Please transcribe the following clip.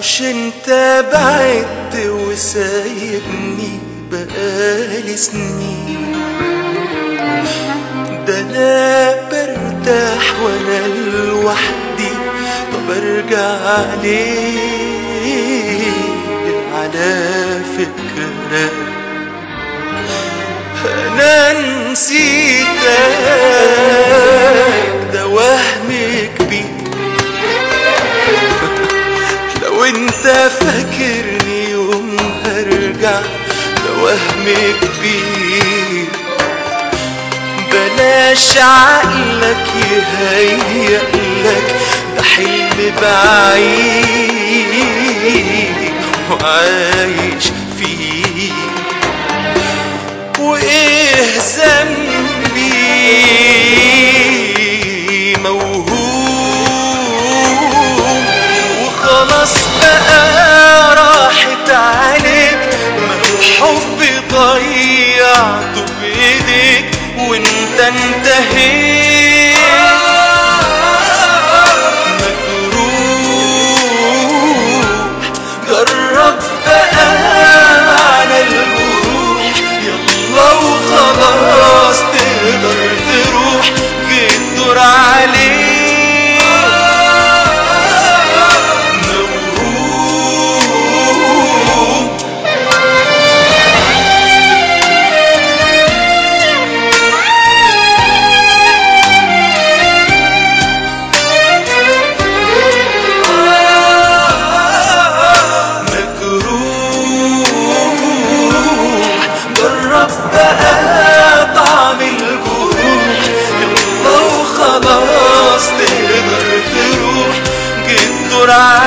مش انت بعدت وسايبني بقالي سنين ده انا برتاح وانا لوحدي طب ارجع ليه على فكرة انا نسيتك ده وهم كبير لو انت فاكرني يوم هرجع ده وهم كبير بلاش عقلك يهيألك ده حلم بعيد وعايش فيه وايه ذنبي موهوم وخلاص بقى راحت عليك ما هو حبي ضيعته بايديك وانت انتهيت مجروح جرب بقى على الجروح يلا وخلاص تقدر تروح جيت دور عليك موهوم مجروح جرب بقى طعم الجروح يلا وخلاص تقدر تروح جيت دور